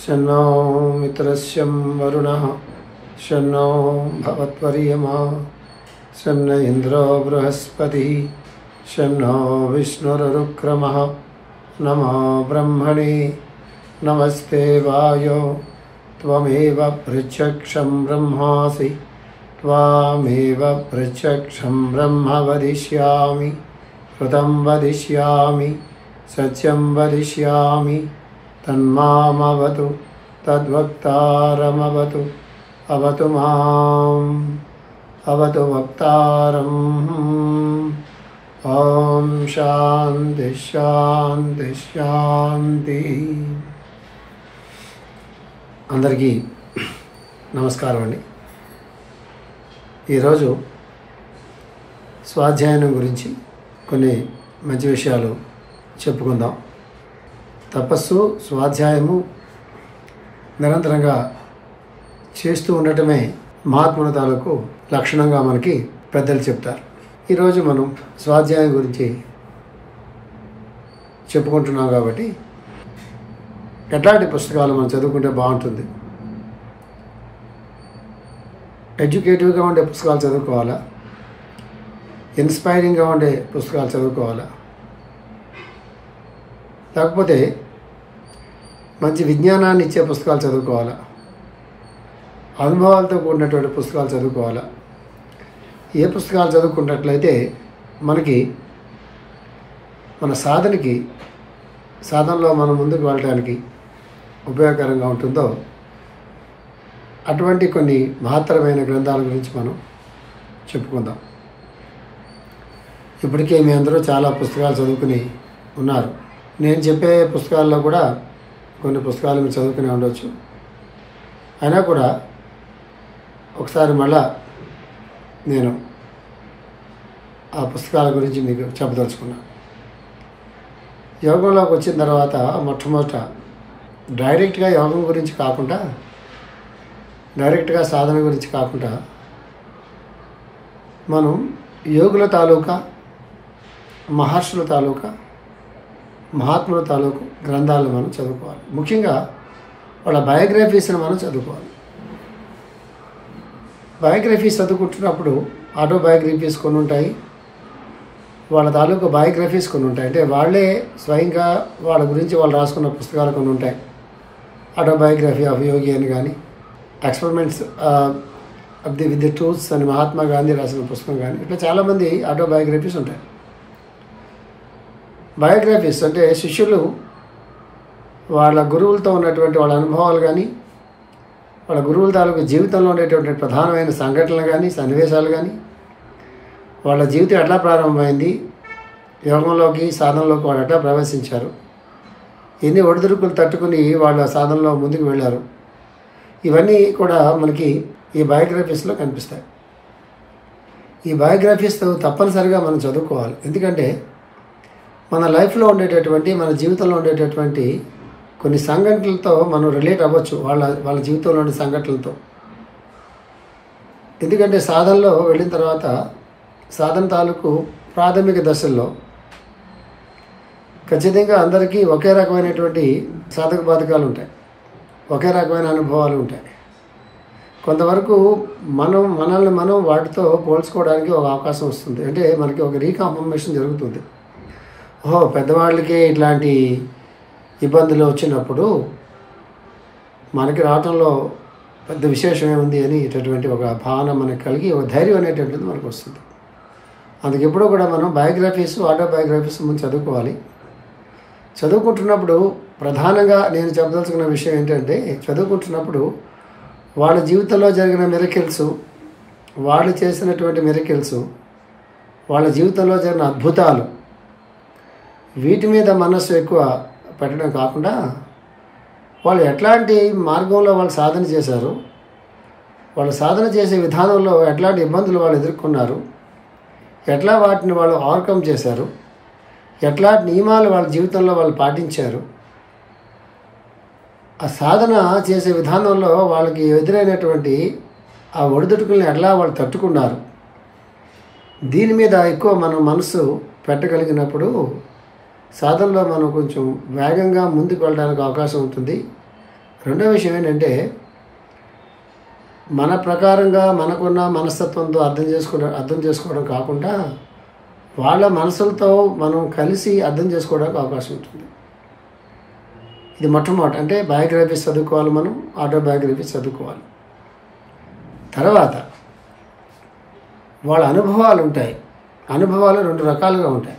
शन्नो मित्रस्यं वरुणः शन्नो भवत्वर्यमा शन्न इन्द्रो बृहस्पतिः शन्नो विष्णुरुक्रमः नमो ब्रह्मणे नमस्ते वायो त्वमेव पृच्छक्षं ब्रह्मासि त्वामेव पृच्छक्षं ब्रह्म वदिष्यामि कृतं वदिष्यामि सत्यं वदिष्यामि तन्मामवतु तद्वक्तारमवतु अवतु माम् अवतु वक्तारम् ॐ शान्ति శాంతి శాంతి అందరికీ నమస్కారం అండి ఈరోజు స్వాధ్యాయనం గురించి కొన్ని మంచి విషయాలు చెప్పుకుందాం తపస్సు స్వాధ్యాయము నిరంతరంగా చేస్తూ ఉండటమే మహాత్ముల తాలూకు లక్షణంగా మనకి పెద్దలు చెప్తారు ఈరోజు మనం స్వాధ్యాయం గురించి చెప్పుకుంటున్నాం కాబట్టి ఎట్లాంటి పుస్తకాలు మనం చదువుకుంటే బాగుంటుంది ఎడ్యుకేటివ్గా ఉండే పుస్తకాలు చదువుకోవాలా ఇన్స్పైరింగ్గా ఉండే పుస్తకాలు చదువుకోవాలా లేకపోతే మంచి విజ్ఞానాన్ని ఇచ్చే పుస్తకాలు చదువుకోవాలా అనుభవాలతో కూడినటువంటి పుస్తకాలు చదువుకోవాలా ఏ పుస్తకాలు చదువుకున్నట్లయితే మనకి మన సాధనకి సాధనలో మనం ముందుకు వెళ్ళడానికి ఉపయోగకరంగా ఉంటుందో అటువంటి కొన్ని మహత్తరమైన గ్రంథాల గురించి మనం చెప్పుకుందాం ఇప్పటికే మీ అందరూ చాలా పుస్తకాలు చదువుకుని ఉన్నారు నేను చెప్పే పుస్తకాల్లో కూడా కొన్ని పుస్తకాలు మీరు చదువుకుని ఉండవచ్చు అయినా కూడా ఒకసారి మళ్ళా నేను ఆ పుస్తకాల గురించి మీకు చెప్పదలుచుకున్నాను యోగంలోకి వచ్చిన తర్వాత మొట్టమొదట డైరెక్ట్గా యోగం గురించి కాకుండా డైరెక్ట్గా సాధన గురించి కాకుండా మనం యోగుల తాలూకా మహర్షుల తాలూకా మహాత్ముల తాలూకు గ్రంథాలను మనం చదువుకోవాలి ముఖ్యంగా వాళ్ళ బయోగ్రఫీస్ని మనం చదువుకోవాలి బయోగ్రఫీస్ చదువుకుంటున్నప్పుడు ఆటోబయోగ్రఫీస్ కొన్ని ఉంటాయి వాళ్ళ తాలూకు బయోగ్రఫీస్ కొన్ని ఉంటాయి అంటే వాళ్ళే స్వయంగా వాళ్ళ గురించి వాళ్ళు రాసుకున్న పుస్తకాలు కొన్ని ఉంటాయి ఆటోబయోగ్రఫీ ఆఫ్ యోగి అని కానీ experiments of the with the truths అని మహాత్మా గాంధీ రాసిన పుస్తకం కానీ ఇట్లా చాలామంది ఆటోబయోగ్రఫీస్ ఉంటాయి బయోగ్రఫీస్ అంటే శిష్యులు వాళ్ళ గురువులతో ఉన్నటువంటి వాళ్ళ అనుభవాలు కానీ వాళ్ళ గురువుల తాలూకు జీవితంలో ఉండేటువంటి ప్రధానమైన సంఘటనలు కానీ సన్నివేశాలు కానీ వాళ్ళ జీవితం ఎట్లా ప్రారంభమైంది యోగంలోకి సాధనలోకి వాళ్ళు ఎట్లా ప్రవేశించారు ఎన్ని ఒడిదుడుకులు తట్టుకుని వాళ్ళ సాధనలో ముందుకు వెళ్ళారు ఇవన్నీ కూడా మనకి ఈ బయోగ్రఫీస్లో కనిపిస్తాయి ఈ బయోగ్రఫీస్ తప్పనిసరిగా మనం చదువుకోవాలి ఎందుకంటే మన లైఫ్లో ఉండేటటువంటి మన జీవితంలో ఉండేటటువంటి కొన్ని సంఘటనలతో మనం రిలేట్ అవ్వచ్చు వాళ్ళ వాళ్ళ జీవితంలో ఉండే సంఘటనలతో ఎందుకంటే సాధనలో వెళ్ళిన తర్వాత సాధన తాలూకు ప్రాథమిక దశల్లో ఖచ్చితంగా అందరికీ ఒకే రకమైనటువంటి సాధక బాధకాలు ఉంటాయి ఒకే రకమైన అనుభవాలు ఉంటాయి కొంతవరకు మనం మనల్ని మనం వాటితో పోల్చుకోవడానికి ఒక అవకాశం వస్తుంది అంటే మనకి ఒక రీకాన్ఫర్మేషన్ జరుగుతుంది ఓహో పెద్దవాళ్ళకే ఇట్లాంటి ఇబ్బందులు వచ్చినప్పుడు మనకి రావటంలో పెద్ద విశేషం ఏముంది అని ఇటువంటి ఒక భావన మనకు కలిగి ఒక ధైర్యం అనేటువంటిది మనకు వస్తుంది అందుకు ఎప్పుడూ కూడా మనం బయోగ్రఫీస్ ఆటోబయోగ్రఫీస్ ముందు చదువుకోవాలి చదువుకుంటున్నప్పుడు ప్రధానంగా నేను చెప్పదలుచుకున్న విషయం ఏంటంటే చదువుకుంటున్నప్పుడు వాళ్ళ జీవితంలో జరిగిన మెరికల్స్ వాళ్ళు చేసినటువంటి మెరికల్స్ వాళ్ళ జీవితంలో జరిగిన అద్భుతాలు వీటి మీద మనస్సు ఎక్కువ పెట్టడం కాకుండా వాళ్ళు ఎట్లాంటి మార్గంలో వాళ్ళు సాధన చేశారు వాళ్ళు సాధన చేసే విధానంలో ఎట్లాంటి ఇబ్బందులు వాళ్ళు ఎదుర్కొన్నారు ఎట్లా వాటిని వాళ్ళు ఓవర్కమ్ చేశారు ఎట్లాంటి నియమాలు వాళ్ళ జీవితంలో వాళ్ళు పాటించారు ఆ సాధన చేసే విధానంలో వాళ్ళకి ఎదురైనటువంటి ఆ ఒడిదుడుకుల్ని ఎట్లా వాళ్ళు తట్టుకున్నారు దీని మీద ఎక్కువ మనం మనసు పెట్టగలిగినప్పుడు సాధనలో మనం కొంచెం వేగంగా ముందుకు వెళ్ళడానికి అవకాశం ఉంటుంది రెండో విషయం ఏంటంటే మన ప్రకారంగా మనకున్న మనస్తత్వంతో అర్థం చేసుకోవడం అర్థం చేసుకోవడం కాకుండా వాళ్ళ మనసులతో మనం కలిసి అర్థం చేసుకోవడానికి అవకాశం ఉంటుంది ఇది మొట్టమొదటి అంటే బయోగ్రఫీస్ చదువుకోవాలి మనం ఆటోబయోగ్రఫీస్ చదువుకోవాలి తర్వాత వాళ్ళ అనుభవాలు ఉంటాయి అనుభవాలు రెండు రకాలుగా ఉంటాయి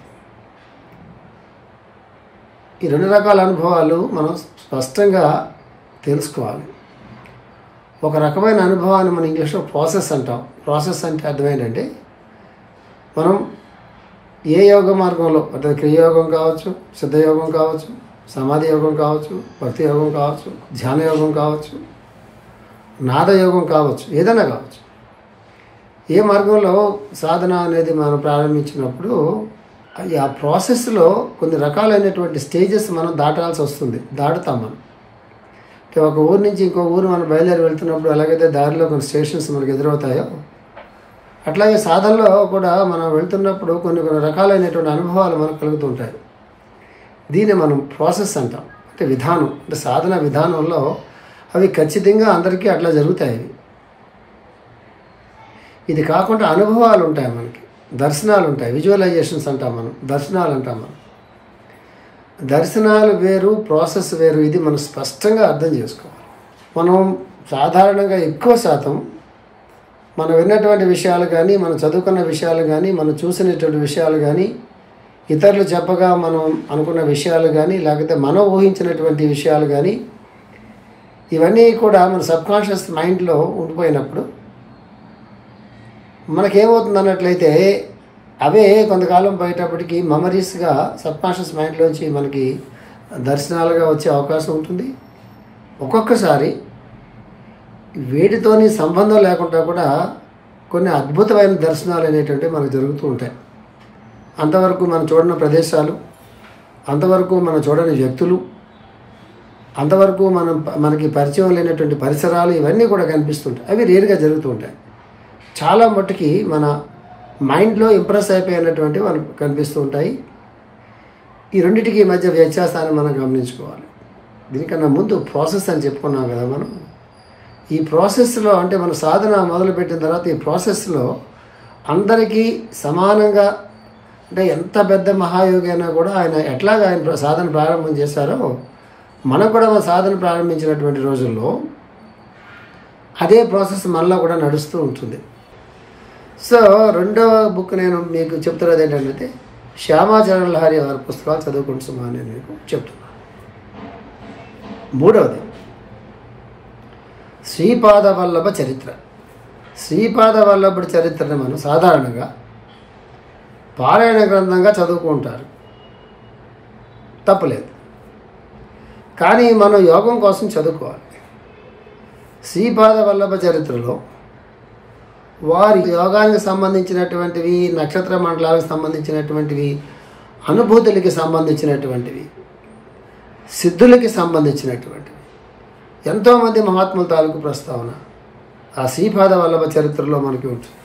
ఈ రెండు రకాల అనుభవాలు మనం స్పష్టంగా తెలుసుకోవాలి ఒక రకమైన అనుభవాన్ని మనం ఇంగ్లీష్లో ప్రాసెస్ అంటాం ప్రాసెస్ అంటే అర్థం ఏంటంటే మనం ఏ యోగ మార్గంలో అంటే క్రియాయోగం కావచ్చు సిద్ధయోగం కావచ్చు సమాధి యోగం కావచ్చు భక్తి యోగం కావచ్చు ధ్యాన యోగం కావచ్చు నాదయోగం కావచ్చు ఏదైనా కావచ్చు ఏ మార్గంలో సాధన అనేది మనం ప్రారంభించినప్పుడు అది ఆ ప్రాసెస్లో కొన్ని రకాలైనటువంటి స్టేజెస్ మనం దాటాల్సి వస్తుంది దాటుతాం మనం అంటే ఒక ఊరు నుంచి ఇంకో ఊరు మనం బయలుదేరి వెళ్తున్నప్పుడు ఎలాగైతే దారిలో కొన్ని స్టేషన్స్ మనకు ఎదురవుతాయో అట్లాగే సాధనలో కూడా మనం వెళ్తున్నప్పుడు కొన్ని కొన్ని రకాలైనటువంటి అనుభవాలు మనకు కలుగుతుంటాయి దీన్ని మనం ప్రాసెస్ అంటాం అంటే విధానం అంటే సాధన విధానంలో అవి ఖచ్చితంగా అందరికీ అట్లా జరుగుతాయి అవి ఇది కాకుండా అనుభవాలు ఉంటాయి మనకి దర్శనాలు ఉంటాయి విజువలైజేషన్స్ అంటాం మనం దర్శనాలు అంటాం మనం దర్శనాలు వేరు ప్రాసెస్ వేరు ఇది మనం స్పష్టంగా అర్థం చేసుకోవాలి మనం సాధారణంగా ఎక్కువ శాతం మనం విన్నటువంటి విషయాలు కానీ మనం చదువుకున్న విషయాలు కానీ మనం చూసినటువంటి విషయాలు కానీ ఇతరులు చెప్పగా మనం అనుకున్న విషయాలు కానీ లేకపోతే మనం ఊహించినటువంటి విషయాలు కానీ ఇవన్నీ కూడా మన సబ్కాన్షియస్ మైండ్లో ఉండిపోయినప్పుడు మనకేమవుతుంది అన్నట్లయితే అవే కొంతకాలం పోయేటప్పటికి మెమరీస్గా సబ్కాన్షియస్ మైండ్లోంచి మనకి దర్శనాలుగా వచ్చే అవకాశం ఉంటుంది ఒక్కొక్కసారి వేటితోని సంబంధం లేకుండా కూడా కొన్ని అద్భుతమైన దర్శనాలు అనేటువంటివి మనకు జరుగుతూ ఉంటాయి అంతవరకు మనం చూడని ప్రదేశాలు అంతవరకు మనం చూడని వ్యక్తులు అంతవరకు మనం మనకి పరిచయం లేనటువంటి పరిసరాలు ఇవన్నీ కూడా కనిపిస్తుంటాయి అవి రేరుగా జరుగుతూ ఉంటాయి చాలా మట్టుకి మన మైండ్లో ఇంప్రెస్ అయిపోయినటువంటివి మనకు కనిపిస్తూ ఉంటాయి ఈ రెండింటికి మధ్య వ్యత్యాసాన్ని మనం గమనించుకోవాలి దీనికన్నా ముందు ప్రాసెస్ అని చెప్పుకున్నాం కదా మనం ఈ ప్రాసెస్లో అంటే మన సాధన మొదలుపెట్టిన తర్వాత ఈ ప్రాసెస్లో అందరికీ సమానంగా అంటే ఎంత పెద్ద మహాయోగి అయినా కూడా ఆయన ఎట్లాగా ఆయన సాధన ప్రారంభం చేశారో మనం కూడా మన సాధన ప్రారంభించినటువంటి రోజుల్లో అదే ప్రాసెస్ మనలో కూడా నడుస్తూ ఉంటుంది సో రెండవ బుక్ నేను మీకు చెప్తున్నది ఏంటంటే శ్యామాచరణ లహరి వారి పుస్తకాలు చదువుకుంటున్నా నేను మీకు చెప్తున్నాను మూడవది శ్రీపాద వల్లభ చరిత్ర శ్రీపాద వల్లభుడి చరిత్రని మనం సాధారణంగా పారాయణ గ్రంథంగా చదువుకుంటారు తప్పులేదు కానీ మనం యోగం కోసం చదువుకోవాలి శ్రీపాద వల్లభ చరిత్రలో వారి యోగానికి సంబంధించినటువంటివి నక్షత్ర మండలాలకు సంబంధించినటువంటివి అనుభూతులకి సంబంధించినటువంటివి సిద్ధులకి సంబంధించినటువంటివి ఎంతోమంది మహాత్ముల తాలూకు ప్రస్తావన ఆ శ్రీపాద వల్లభ చరిత్రలో మనకి ఉంటుంది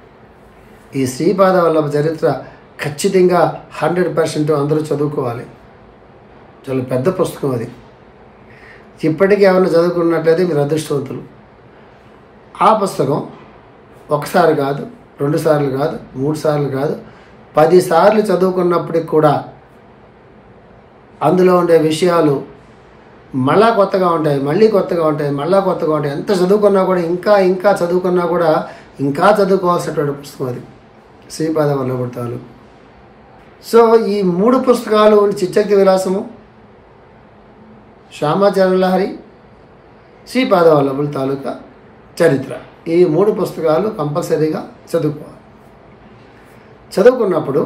ఈ శ్రీపాద వల్లభ చరిత్ర ఖచ్చితంగా హండ్రెడ్ పర్సెంట్ అందరూ చదువుకోవాలి చాలా పెద్ద పుస్తకం అది ఇప్పటికీ ఏమైనా చదువుకున్నట్లయితే మీరు అదృష్టవంతులు ఆ పుస్తకం ఒకసారి కాదు రెండు సార్లు కాదు మూడు సార్లు కాదు పది సార్లు చదువుకున్నప్పటికి కూడా అందులో ఉండే విషయాలు మళ్ళా కొత్తగా ఉంటాయి మళ్ళీ కొత్తగా ఉంటాయి మళ్ళా కొత్తగా ఉంటాయి ఎంత చదువుకున్నా కూడా ఇంకా ఇంకా చదువుకున్నా కూడా ఇంకా చదువుకోవాల్సినటువంటి పుస్తకం అది శ్రీపాద వల్లభుడి తాలూకు సో ఈ మూడు పుస్తకాలు చిచ్చక్తి విలాసము శ్యామాచరణ లహరి శ్రీపాద వల్లభుడి తాలూకా చరిత్ర ఈ మూడు పుస్తకాలు కంపల్సరీగా చదువుకోవాలి చదువుకున్నప్పుడు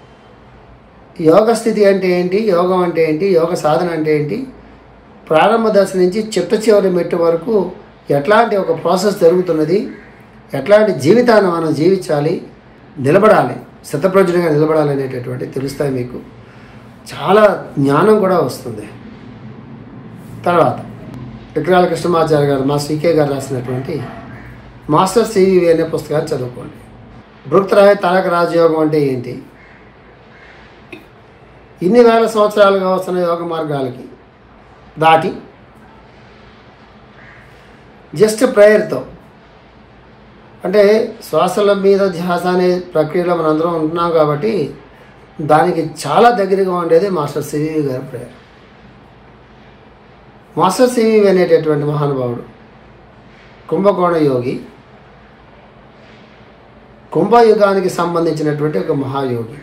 యోగ స్థితి అంటే ఏంటి యోగం అంటే ఏంటి యోగ సాధన అంటే ఏంటి ప్రారంభ దశ నుంచి చిట్ట చివరి మెట్టు వరకు ఎట్లాంటి ఒక ప్రాసెస్ జరుగుతున్నది ఎట్లాంటి జీవితాన్ని మనం జీవించాలి నిలబడాలి శతప్రజుడిగా నిలబడాలి అనేటటువంటి తెలుస్తాయి మీకు చాలా జ్ఞానం కూడా వస్తుంది తర్వాత విక్రాల కృష్ణమాచార్య గారు మా శ్రీకే గారు రాసినటువంటి మాస్టర్ సివివి అనే పుస్తకాన్ని చదువుకోండి భృక్తరాయ తారక రాజయోగం అంటే ఏంటి ఇన్ని వేల సంవత్సరాలుగా వస్తున్న యోగ మార్గాలకి దాటి జస్ట్ ప్రేయర్తో అంటే శ్వాసల మీద ధ్యాస అనే ప్రక్రియలో మనందరం ఉంటున్నాం కాబట్టి దానికి చాలా దగ్గరగా ఉండేది మాస్టర్ సివివి గారి ప్రేయర్ మాస్టర్ సివివి అనేటటువంటి మహానుభావుడు కుంభకోణ యోగి కుంభయుగానికి సంబంధించినటువంటి ఒక మహాయోగి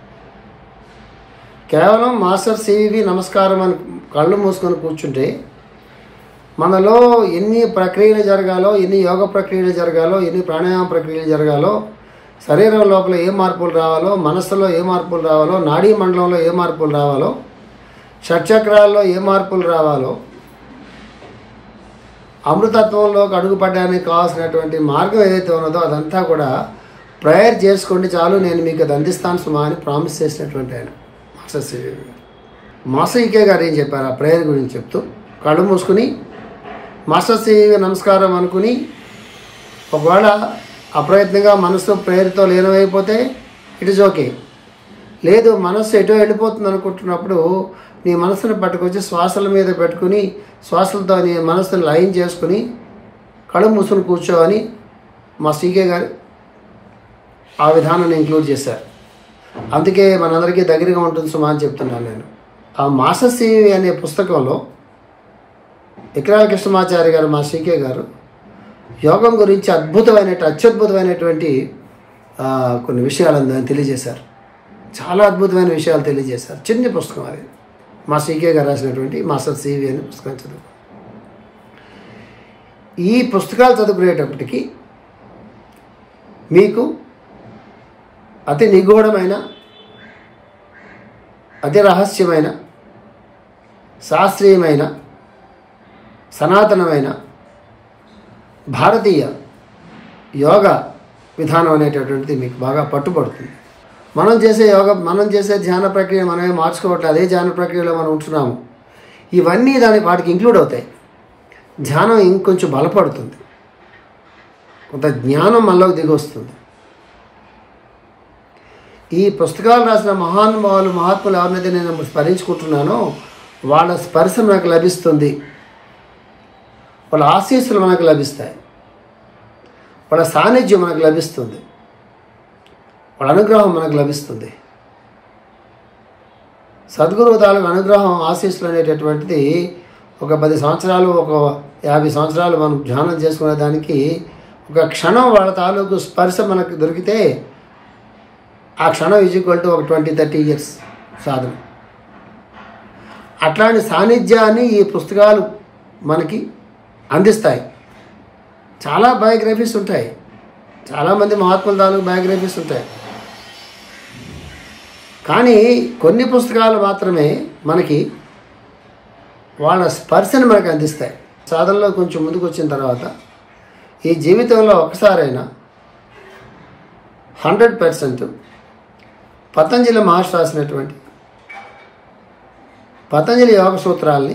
కేవలం మాస్టర్ సివివి నమస్కారం అని కళ్ళు మూసుకొని కూర్చుంటే మనలో ఎన్ని ప్రక్రియలు జరగాలో ఎన్ని యోగ ప్రక్రియలు జరగాలో ఎన్ని ప్రాణాయామ ప్రక్రియలు జరగాలో శరీరం లోపల ఏ మార్పులు రావాలో మనస్సులో ఏ మార్పులు రావాలో నాడీ మండలంలో ఏ మార్పులు రావాలో షట్చక్రాల్లో ఏ మార్పులు రావాలో అమృతత్వంలోకి అడుగుపడడానికి కావాల్సినటువంటి మార్గం ఏదైతే ఉన్నదో అదంతా కూడా ప్రేయర్ చేసుకోండి చాలు నేను మీకు అది అందిస్తాను సుమా అని ప్రామిస్ చేసినటువంటి ఆయన మాస్టర్ సివి గారు మాస్టర్ ఈకే గారు ఏం చెప్పారు ఆ ప్రేయర్ గురించి చెప్తూ కళ్ళు మూసుకుని మాస్టర్ సివి నమస్కారం అనుకుని ఒకవేళ అప్రయత్నంగా మనసు ప్రేయర్తో లీనమైపోతే ఇట్ ఇస్ ఓకే లేదు మనస్సు ఎటో వెళ్ళిపోతుంది అనుకుంటున్నప్పుడు నీ మనసుని పట్టుకొచ్చి శ్వాసల మీద పెట్టుకుని శ్వాసలతో నీ మనసుని లైన్ చేసుకుని కళ్ళు మూసుకుని కూర్చోవని మా సీకే గారు ఆ విధానాన్ని ఇంక్లూడ్ చేశారు అందుకే మనందరికీ దగ్గరగా ఉంటుంది సుమా అని చెప్తున్నాను నేను ఆ మాసశీవి అనే పుస్తకంలో విక్రాల కృష్ణమాచారి గారు మా సీకే గారు యోగం గురించి అద్భుతమైన అత్యద్భుతమైనటువంటి ఆ, కొన్ని విషయాలను దాన్ని తెలియజేశారు చాలా అద్భుతమైన విషయాలు తెలియజేశారు చిన్న పుస్తకం అది మా సీకే గారు రాసినటువంటి మాస్టర్ సివి అనే పుస్తకం చదువు ఈ పుస్తకాలు చదువుకునేటప్పటికి మీకు అతి నిగూఢమైన అతి రహస్యమైన శాస్త్రీయమైన సనాతనమైన భారతీయ యోగ విధానం అనేటటువంటిది మీకు బాగా పట్టుబడుతుంది మనం చేసే యోగ మనం చేసే ధ్యాన ప్రక్రియ మనమే మార్చుకోవట్లేదు అదే ధ్యాన ప్రక్రియలో మనం ఉంటున్నాము ఇవన్నీ దాని వాటికి ఇంక్లూడ్ అవుతాయి ధ్యానం ఇంకొంచెం బలపడుతుంది కొంత జ్ఞానం మనలోకి దిగి వస్తుంది ఈ పుస్తకాలు రాసిన మహానుభావులు మహాత్ములు ఎవరినైతే నేను స్మరించుకుంటున్నానో వాళ్ళ స్పర్శ మనకు లభిస్తుంది వాళ్ళ ఆశీస్సులు మనకు లభిస్తాయి వాళ్ళ సాన్నిధ్యం మనకు లభిస్తుంది వాళ్ళ అనుగ్రహం మనకు లభిస్తుంది సద్గురువు తాలూకు అనుగ్రహం ఆశీస్సులు అనేటటువంటిది ఒక పది సంవత్సరాలు ఒక యాభై సంవత్సరాలు మనం ధ్యానం చేసుకునే దానికి ఒక క్షణం వాళ్ళ తాలూకు స్పర్శ మనకు దొరికితే ఆ క్షణం ఈజ్ ఈక్వల్ టు ఒక ట్వంటీ థర్టీ ఇయర్స్ సాధన అట్లాంటి సాన్నిధ్యాన్ని ఈ పుస్తకాలు మనకి అందిస్తాయి చాలా బయోగ్రఫీస్ ఉంటాయి చాలామంది మహాత్ముల తాలూకు బయోగ్రఫీస్ ఉంటాయి కానీ కొన్ని పుస్తకాలు మాత్రమే మనకి వాళ్ళ స్పర్శను మనకు అందిస్తాయి సాధనలో కొంచెం ముందుకు వచ్చిన తర్వాత ఈ జీవితంలో ఒకసారైనా హండ్రెడ్ పర్సెంట్ పతంజలి మహర్షి రాసినటువంటి పతంజలి యోగ సూత్రాల్ని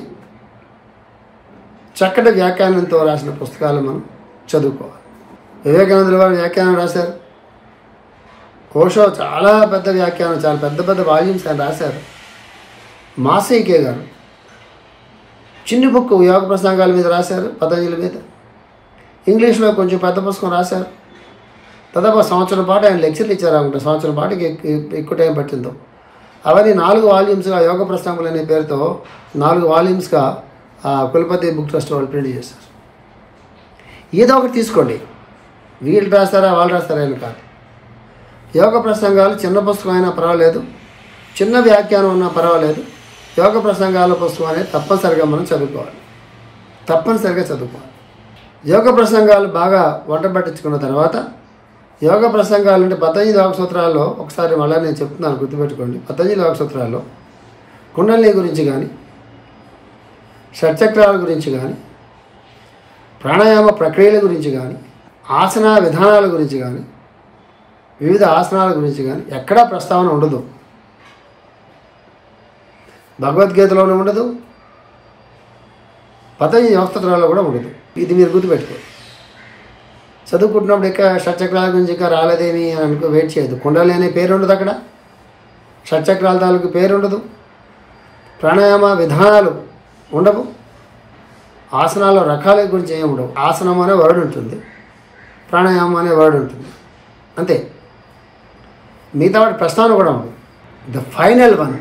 చక్కటి వ్యాఖ్యానంతో రాసిన పుస్తకాలు మనం చదువుకోవాలి వివేకానందుల వారు వ్యాఖ్యానం రాశారు కోషో చాలా పెద్ద వ్యాఖ్యానం చాలా పెద్ద పెద్ద వాల్యూమ్స్ ఆయన రాశారు మాసైకే గారు చిన్ని బుక్ యోగ ప్రసంగాల మీద రాశారు పతంజలి మీద ఇంగ్లీష్లో కొంచెం పెద్ద పుస్తకం రాశారు దాదాపు సంవత్సరం పాటు ఆయన లెక్చర్లు ఇచ్చారు అనుకుంటా సంవత్సరం పాటుకి ఎక్కు- ఎక్కువ టైం పట్టిందో అవన్నీ నాలుగు వాల్యూమ్స్గా యోగ ప్రసంగములు అనే పేరుతో నాలుగు వాల్యూమ్స్గా ఆ కులపతి బుక్ ట్రస్ట్ వాళ్ళు ప్రింట్ చేశారు ఏదో ఒకటి తీసుకోండి వీళ్ళు రాస్తారా వాళ్ళు రాస్తారా అని కాదు యోగ ప్రసంగాలు చిన్న పుస్తకం అయినా పర్వాలేదు చిన్న వ్యాఖ్యానం ఉన్నా పర్వాలేదు యోగ ప్రసంగాల పుస్తకం అనేది తప్పనిసరిగా మనం చదువుకోవాలి తప్పనిసరిగా చదువుకోవాలి యోగ ప్రసంగాలు బాగా వంట పట్టించుకున్న తర్వాత యోగ ప్రసంగాలు అంటే పతంజలి యోగ సూత్రాల్లో ఒకసారి మళ్ళీ నేను చెప్తున్నాను గుర్తుపెట్టుకోండి పతంజలి యోగ సూత్రాల్లో కుండలిని గురించి కానీ షట్చక్రాల గురించి కానీ ప్రాణాయామ ప్రక్రియల గురించి కానీ ఆసన విధానాల గురించి కానీ వివిధ ఆసనాల గురించి కానీ ఎక్కడా ప్రస్తావన ఉండదు భగవద్గీతలోనే ఉండదు పతంజలి యోగసూత్రాల్లో కూడా ఉండదు ఇది మీరు గుర్తుపెట్టుకోండి చదువుకుంటున్నప్పుడు ఇంకా షట్చక్రాల గురించి ఇంకా రాలేదేమి అని అనుకో వెయిట్ చేయదు కుండలి అనే పేరు ఉండదు అక్కడ షట్చక్రాల తాలూకు పేరు ఉండదు ప్రాణాయామ విధానాలు ఉండవు ఆసనాల రకాల గురించి ఏమి ఉండవు ఆసనం అనే వర్డ్ ఉంటుంది ప్రాణాయామం అనే వర్డ్ ఉంటుంది అంతే మిగతా వాటి ప్రస్తావన కూడా ఉంది ద ఫైనల్ వన్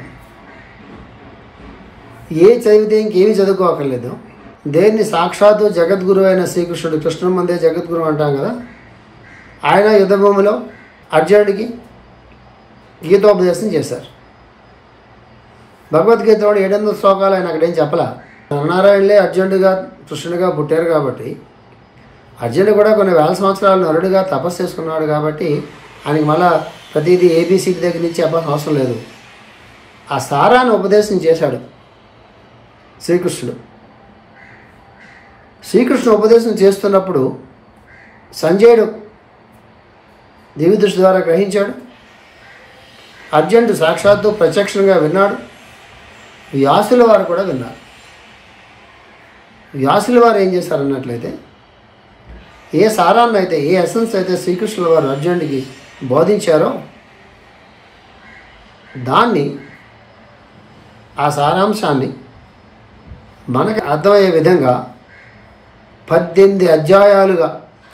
ఏ చదివితే ఇంకేమీ చదువుకోకర్లేదు దేన్ని సాక్షాత్తు జగద్గురు అయిన శ్రీకృష్ణుడు కృష్ణుడు మందే జగద్గురు అంటాం కదా ఆయన యుద్ధభూమిలో అర్జునుడికి గీతోపదేశం చేశారు భగవద్గీతలో ఏడు వందల శ్లోకాలు ఆయన అక్కడేం చెప్పలా నరనారాయణలే అర్జునుడిగా కృష్ణుడిగా పుట్టారు కాబట్టి అర్జునుడు కూడా కొన్ని వేల సంవత్సరాలు నరుడిగా తపస్సు చేసుకున్నాడు కాబట్టి ఆయనకి మళ్ళా ప్రతిదీ ఏబీసీ దగ్గర నుంచి చెప్పాల్సిన అవసరం లేదు ఆ సారాన్ని ఉపదేశం చేశాడు శ్రీకృష్ణుడు శ్రీకృష్ణుడు ఉపదేశం చేస్తున్నప్పుడు సంజయుడు దివ్య దృష్టి ద్వారా గ్రహించాడు అర్జునుడు సాక్షాత్తు ప్రత్యక్షంగా విన్నాడు వ్యాసుల వారు కూడా విన్నారు వ్యాసుల వారు ఏం చేశారన్నట్లయితే ఏ సారాన్ని అయితే ఏ ఎసెన్స్ అయితే శ్రీకృష్ణుల వారు అర్జునుడికి బోధించారో దాన్ని ఆ సారాంశాన్ని మనకు అర్థమయ్యే విధంగా పద్దెనిమిది అధ్యాయాలుగా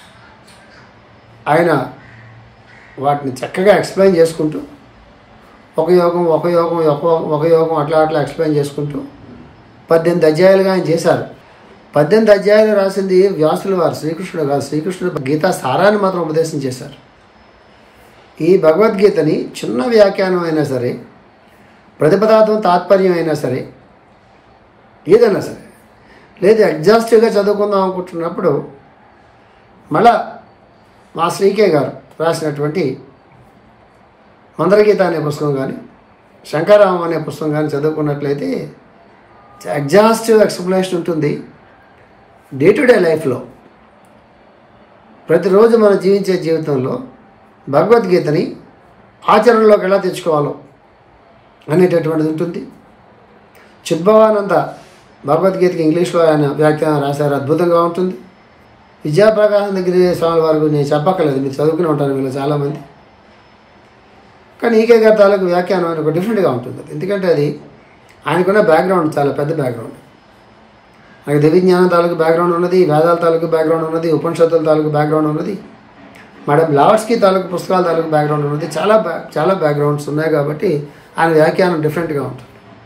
ఆయన వాటిని చక్కగా ఎక్స్ప్లెయిన్ చేసుకుంటూ ఒక యోగం ఒక యోగం ఒక ఒక యోగం అట్లా అట్లా ఎక్స్ప్లెయిన్ చేసుకుంటూ పద్దెనిమిది అధ్యాయాలుగా ఆయన చేశారు పద్దెనిమిది అధ్యాయాలు రాసింది వ్యాసుల వారు శ్రీకృష్ణుడు కాదు శ్రీకృష్ణుడు గీతా సారాన్ని మాత్రం ఉపదేశం చేశారు ఈ భగవద్గీతని చిన్న వ్యాఖ్యానం అయినా సరే ప్రతిపదార్థం తాత్పర్యం అయినా సరే ఏదైనా సరే లేదు ఎగ్జాస్టివ్గా చదువుకుందాం అనుకుంటున్నప్పుడు మళ్ళా మా శ్రీకే గారు రాసినటువంటి మందరగీత అనే పుస్తకం కానీ శంకరామం అనే పుస్తకం కానీ చదువుకున్నట్లయితే ఎగ్జాస్టివ్ ఎక్స్ప్లెనేషన్ ఉంటుంది డే టు డే లైఫ్లో ప్రతిరోజు మనం జీవించే జీవితంలో భగవద్గీతని ఆచరణలోకి ఎలా తెచ్చుకోవాలో అనేటటువంటిది ఉంటుంది చిద్భవానంద భగవద్గీతకి ఇంగ్లీష్లో ఆయన వ్యాఖ్యానం రాశారు అద్భుతంగా ఉంటుంది విద్యాప్రకాశం దగ్గర స్వామి వారికి నేను చెప్పక్కర్లేదు మీరు చదువుకుని ఉంటారు వీళ్ళు చాలామంది కానీ ఈకే గారి తాలూకు వ్యాఖ్యానం ఆయన ఒక డిఫరెంట్గా ఉంటుంది అది. ఎందుకంటే అది ఆయనకున్న బ్యాక్గ్రౌండ్ చాలా పెద్ద బ్యాక్గ్రౌండ్ ఆయనకు దివ్య జ్ఞానం తాలూకు బ్యాక్గ్రౌండ్ ఉన్నది వేదాల తాలూకు బ్యాక్గ్రౌండ్ ఉన్నది ఉపనిషత్తుల తాలూకు బ్యాక్గ్రౌండ్ ఉన్నది మేడం లావర్స్కి తాలూకు పుస్తకాల తాలూకు బ్యాక్గ్రౌండ్ ఉన్నది చాలా బ్యా చాలా బ్యాక్గ్రౌండ్స్ ఉన్నాయి కాబట్టి ఆయన వ్యాఖ్యానం డిఫరెంట్గా ఉంటుంది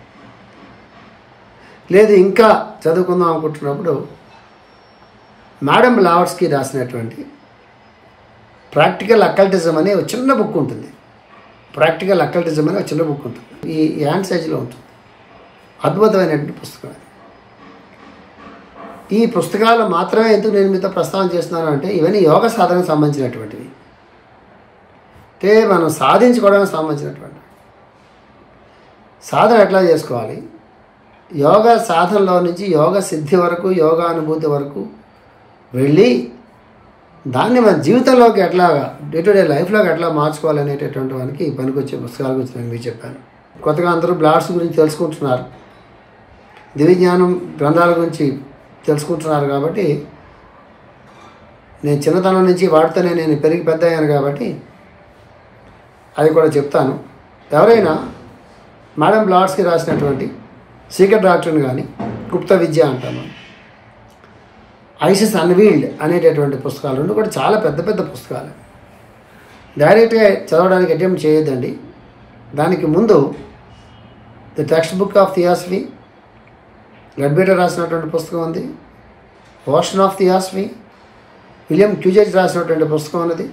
లేదు ఇంకా చదువుకుందాం అనుకుంటున్నప్పుడు మేడం లావర్స్కి రాసినటువంటి ప్రాక్టికల్ అకల్టిజం అనే ఒక చిన్న బుక్ ఉంటుంది ప్రాక్టికల్ అకల్టిజం అనే ఒక చిన్న బుక్ ఉంటుంది ఈ హ్యాండ్ సైజ్లో ఉంటుంది అద్భుతమైనటువంటి పుస్తకం అది ఈ పుస్తకాలు మాత్రమే ఎందుకు నేను మీతో ప్రస్తావన చేస్తున్నాను అంటే ఇవన్నీ యోగ సాధనకు సంబంధించినటువంటివి అంటే మనం సాధించుకోవడానికి సంబంధించినటువంటి సాధన ఎట్లా చేసుకోవాలి యోగ సాధనలో నుంచి యోగ సిద్ధి వరకు యోగా అనుభూతి వరకు వెళ్ళి దాన్ని మన జీవితంలోకి ఎట్లాగా డే టు డే లైఫ్లోకి ఎట్లా మార్చుకోవాలి అనేటటువంటి వానికి పనికొచ్చే పుస్తకాల గురించి నేను మీకు చెప్పాను కొత్తగా అందరూ బ్లాడ్స్ గురించి తెలుసుకుంటున్నారు దివ్య జ్ఞానం గ్రంథాల గురించి తెలుసుకుంటున్నారు కాబట్టి నేను చిన్నతనం నుంచి వాడితేనే నేను పెరిగి పెద్ద అయ్యాను కాబట్టి అది కూడా చెప్తాను ఎవరైనా మేడం బ్లాడ్స్కి రాసినటువంటి సీక్రెట్ డాక్టర్ని కానీ గుప్త విద్య అంటాను ఐసిస్ అన్వీల్డ్ అనేటటువంటి పుస్తకాలు రెండు కూడా చాలా పెద్ద పెద్ద పుస్తకాలు డైరెక్ట్గా చదవడానికి అటెంప్ట్ చేయొద్దండి దానికి ముందు the text book of theosophy Leadbeater రాసినటువంటి పుస్తకం ఉంది ఓషన్ ఆఫ్ థియాసఫీ విలియం క్యూజెజ్ రాసినటువంటి పుస్తకం ఉన్నది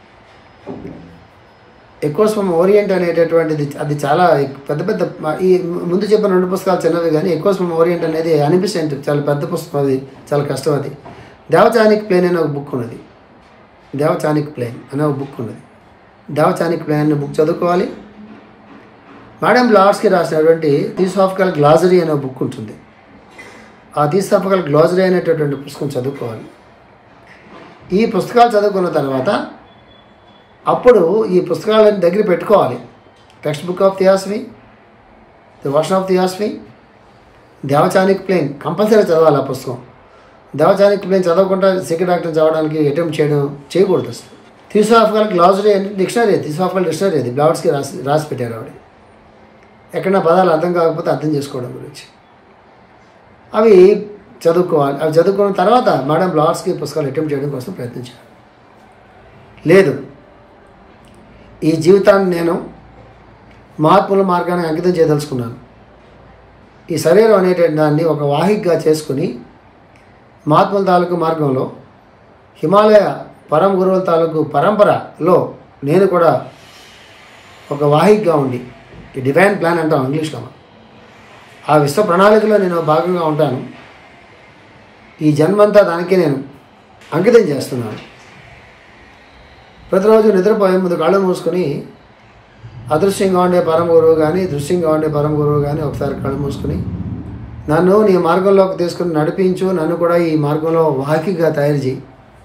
ఎక్కువ ఫ్రమ్ ఓరియంట్ అనేటటువంటిది అది చాలా పెద్ద పెద్ద ఈ ముందు చెప్పిన రెండు పుస్తకాలు చిన్నవి కానీ ఎక్కువ ఫ్రమ్ ఓరియంట్ అనేది అనిపిసెంట్ చాలా పెద్ద పుస్తకం అది చాలా కష్టం అది దేవచానిక్ ప్లేన్ అనే ఒక బుక్ ఉన్నది దేవచానిక్ ప్లేన్ అనే ఒక బుక్ ఉన్నది దేవచానిక్ ప్లేన్ అనే బుక్ చదువుకోవాలి మేడం లార్డ్స్కి రాసినటువంటి థీసాఫికల్ గ్లాజరీ అనే బుక్ ఉంటుంది ఆ థీసాఫికల్ గ్లాజరీ అనేటటువంటి పుస్తకం చదువుకోవాలి ఈ పుస్తకాలు చదువుకున్న తర్వాత అప్పుడు ఈ పుస్తకాలను దగ్గర పెట్టుకోవాలి text book of theosophy the version of theosophy devachanic plane compulsory చదవాలి ఆ పుస్తకం దేవచానిక్ ప్లేన్ చదవకుండా సెకండ్ డాక్టర్ చదవడానికి అటెంప్ట్ చేయడం చేయకూడదు అసలు థియోసాఫికల్ గ్లాజరీ అంటే డిక్షనరీ థియోసాఫికల్ డిక్షనరీ అది బ్లాడ్స్కి రాసి రాసి పెట్టారు ఆవిడ ఎక్కడన్నా పదాలు అర్థం కాకపోతే అర్థం చేసుకోవడం గురించి అవి చదువుకోవాలి అవి చదువుకున్న తర్వాత మేడం లార్డ్స్కి పుస్తకాలు అటెంప్ట్ చేయడం కోసం ప్రయత్నించాను లేదు ఈ జీవితాన్ని నేను మహాత్ముల మార్గాన్ని అంకితం చేయదలుచుకున్నాను ఈ శరీరం అనేటువంటి దాన్ని ఒక వాహికగా చేసుకుని మహాత్ముల తాలూకు మార్గంలో హిమాలయ పరమ గురువుల తాలూకు పరంపరలో నేను కూడా ఒక వాహికగా ఉండి ఈ డివైన్ ప్లాన్ అంటాం ఇంగ్లీష్లో మనం. ఆ విశ్వ ప్రణాళికలో నేను భాగంగా ఉంటాను ఈ జన్మంతా దానికే నేను అంకితం చేస్తున్నాను ప్రతిరోజు నిద్రపోయే ముందు కళ్ళు మూసుకొని అదృశ్యంగా ఉండే పరమ గురువు కానీ దృశ్యంగా ఉండే పరమ గురువు కానీ ఒకసారి కళ్ళు మూసుకొని నన్ను నీ మార్గంలోకి తీసుకుని నడిపించు నన్ను కూడా ఈ మార్గంలో వాహికగా తయారు చేయి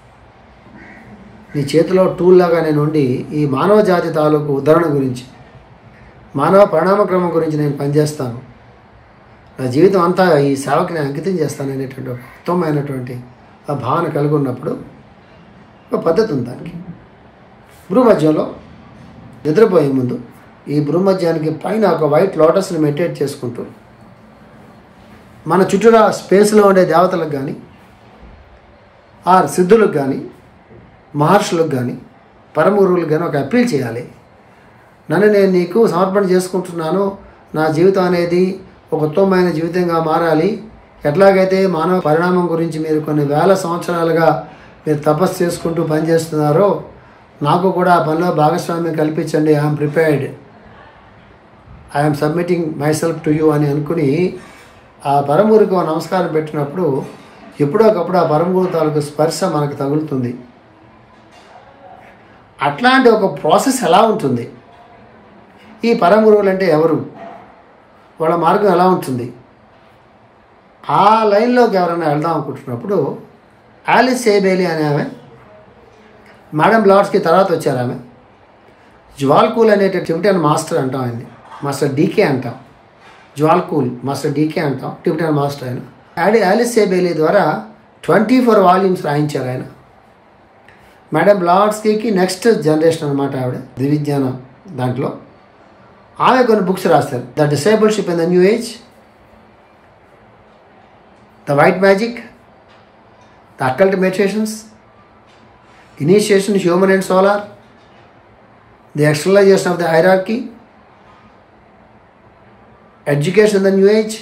నీ చేతిలో టూల్ లాగా నేను ఉండి ఈ మానవ జాతి తాలూకు ఉద్ధరణ గురించి మానవ పరిణామక్రమం గురించి నేను పనిచేస్తాను నా జీవితం అంతా ఈ సేవకి నేను అంకితం చేస్తాను అనేటువంటి ఒక ఉత్తమమైనటువంటి ఆ భావన కలిగి ఉన్నప్పుడు ఒక పద్ధతి ఉంది దానికి భూమధ్యంలో నిద్రపోయే ముందు ఈ భూమధ్యానికి పైన ఒక వైట్ లోటస్ని మెయింటైన్ చేసుకుంటూ మన చుట్టూరా స్పేస్లో ఉండే దేవతలకు కానీ ఆర్ సిద్ధులకు కానీ మహర్షులకు కానీ పరమ గురువులకు కానీ ఒక అప్పీల్ చేయాలి నన్ను నేను నీకు సమర్పణ చేసుకుంటున్నాను నా జీవితం అనేది ఒక ఉత్తమమైన జీవితంగా మారాలి ఎట్లాగైతే మానవ పరిణామం గురించి మీరు కొన్ని వేల సంవత్సరాలుగా మీరు తపస్సు చేసుకుంటూ పనిచేస్తున్నారో నాకు కూడా ఆ పనిలో భాగస్వామ్యం కల్పించండి I'm prepared I'm submitting myself to you అని అనుకుని ఆ పరమగురికి ఒక నమస్కారం పెట్టినప్పుడు ఎప్పుడో ఒకప్పుడు ఆ పరమగురు తాలూకు స్పర్శ మనకు తగులుతుంది అట్లాంటి ఒక ప్రాసెస్ ఎలా ఉంటుంది ఈ పరమ గురువులు అంటే ఎవరు వాళ్ళ మార్గం ఎలా ఉంటుంది ఆ లైన్లోకి ఎవరైనా వెళ్దాం అనుకుంటున్నప్పుడు ఆలిస్ సేబేలి అనే ఆమె మేడం లార్డ్స్కి తర్వాత వచ్చారు ఆమె జ్వాల్కూల్ అనేట టిబిటన్ మాస్టర్ అంటాం ఆయన్ని మాస్టర్ డీకే అంటాం జ్వాల్కూల్ మాస్టర్ డీకే అంటాం టిబిటన్ మాస్టర్ ఆయన యాడి ఆలిస్ సేబేలి ద్వారా ట్వంటీ ఫోర్ వాల్యూమ్స్ రాయించారు ఆయన మేడం లార్డ్స్కి నెక్స్ట్ జనరేషన్ అనమాట ఆవిడ దివిజ్ఞానం దాంట్లో ఆమె కొన్ని బుక్స్ రాస్తారు the discipleship in the new age the white magic the occult meditations initiation human and solar the externalization of the hierarchy education in the new age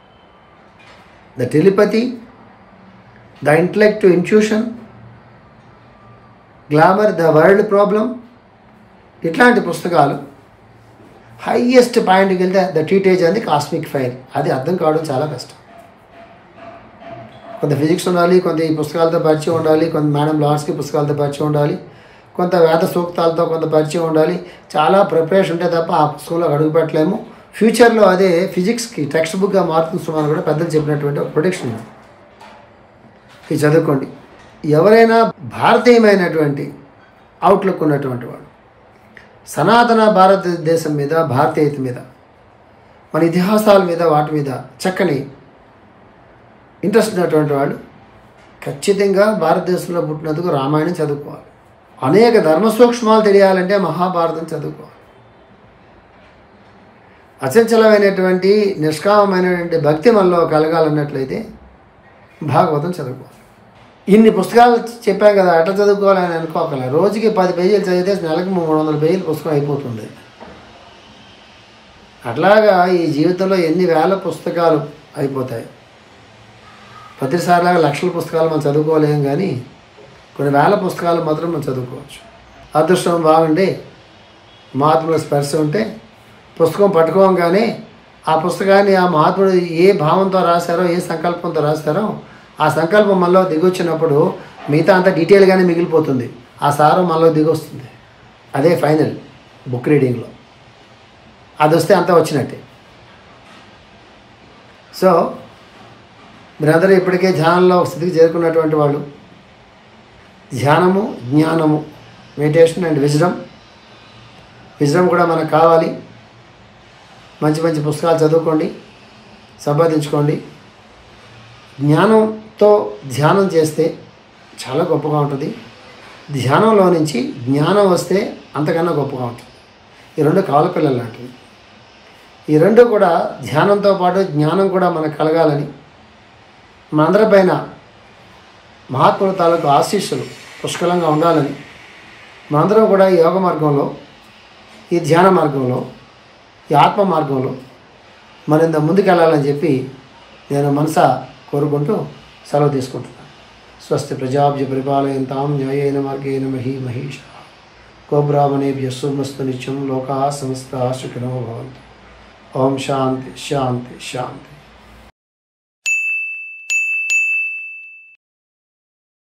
the telepathy the intellect intuition glamour the world problem ఇట్లాంటి పుస్తకాలు highest పాయింట్కి వెళ్తే the టీటేజ్ అనేది cosmic fire అది అర్థం కావడం చాలా కష్టం కొంత ఫిజిక్స్ ఉండాలి కొంత ఈ పుస్తకాలతో పరిచయం ఉండాలి కొంత మేడం లార్డ్స్కి పుస్తకాలతో పరిచయం ఉండాలి కొంత వేద సూక్తాలతో కొంత పరిచయం ఉండాలి చాలా ప్రిపరేషన్ ఉంటే తప్ప ఆ పుస్తకంలో అడుగు పెట్టలేము ఫ్యూచర్లో అదే ఫిజిక్స్కి టెక్స్ట్ బుక్గా మారుతుందని కూడా పెద్దలు చెప్పినటువంటి ఒక ప్రొడిక్షన్ ఉంది ఇది చదువుకోండి ఎవరైనా భారతీయమైనటువంటి అవుట్లుక్ ఉన్నటువంటి వాడు సనాతన భారతదేశం మీద భారతీయత మీద మన ఇతిహాసాల మీద వాటి మీద చక్కని ఇంట్రెస్ట్ ఉన్నటువంటి వాళ్ళు ఖచ్చితంగా భారతదేశంలో పుట్టినందుకు రామాయణం చదువుకోవాలి అనేక ధర్మ సూక్ష్మాలు తెలియాలంటే మహాభారతం చదువుకోవాలి అచంచలమైనటువంటి నిష్కామమైనటువంటి భక్తి మనలో కలగాలన్నట్లయితే భాగవతం చదువుకోవాలి ఇన్ని పుస్తకాలు చెప్పాం కదా ఎట్లా చదువుకోవాలని అనుకోకలే రోజుకి పది పేజీలు చదివితే నెలకు మూడు వందల పేజీలు పుస్తకం అయిపోతుంది అట్లాగా ఈ జీవితంలో ఎన్ని వేల పుస్తకాలు అయిపోతాయి ప్రతిసారిలాగా లక్షల పుస్తకాలు మనం చదువుకోలేం కానీ కొన్ని వేల పుస్తకాలు మాత్రం మనం చదువుకోవచ్చు అదృష్టం బాగుండి మహాత్ముల స్పర్శ ఉంటే పుస్తకం పట్టుకోగానే ఆ పుస్తకాన్ని ఆ మహాత్ముడు ఏ భావంతో రాశారో ఏ సంకల్పంతో రాశారో ఆ సంకల్పం మనలో దిగొచ్చినప్పుడు మిగతా అంతా డీటెయిల్గానే మిగిలిపోతుంది ఆ సారం మనలో దిగొస్తుంది అదే ఫైనల్ బుక్ రీడింగ్లో అది వస్తే అంతా వచ్చినట్టే సో మీరందరూ ఇప్పటికే ధ్యానంలో ఒక స్థితికి చేరుకున్నటువంటి వాళ్ళు ధ్యానము జ్ఞానము మెడిటేషన్ అండ్ విజడమ్ విజడమ్ కూడా మనకు కావాలి మంచి మంచి పుస్తకాలు చదువుకోండి సంపాదించుకోండి జ్ఞానంతో ధ్యానం చేస్తే చాలా గొప్పగా ఉంటుంది ధ్యానంలో నుంచి జ్ఞానం వస్తే అంతకన్నా గొప్పగా ఉంటుంది ఈ రెండు కావల పిల్లలు లాంటివి ఈ రెండు కూడా ధ్యానంతో పాటు జ్ఞానం కూడా మనకు కలగాలని మనందరి పైన మహాత్ముల తాలూకు ఆశీస్సులు పుష్కలంగా ఉండాలని మనందరం కూడా ఈ యోగ మార్గంలో ఈ ధ్యాన మార్గంలో ఈ ఆత్మ మార్గంలో మరింత ముందుకెళ్ళాలని చెప్పి నేను మనస కోరుకుంటూ సెలవు తీసుకుంటున్నాను స్వస్తి ప్రజాభ్య పరిపాలయంతాం న్యాయేన మార్గేణ మహీ మహేష గోబ్రాహ్మణేభ్య సోమస్తు నిత్యం లోకా సమస్త సుఖినో భవంతు ఓం శాంతి శాంతి శాంతి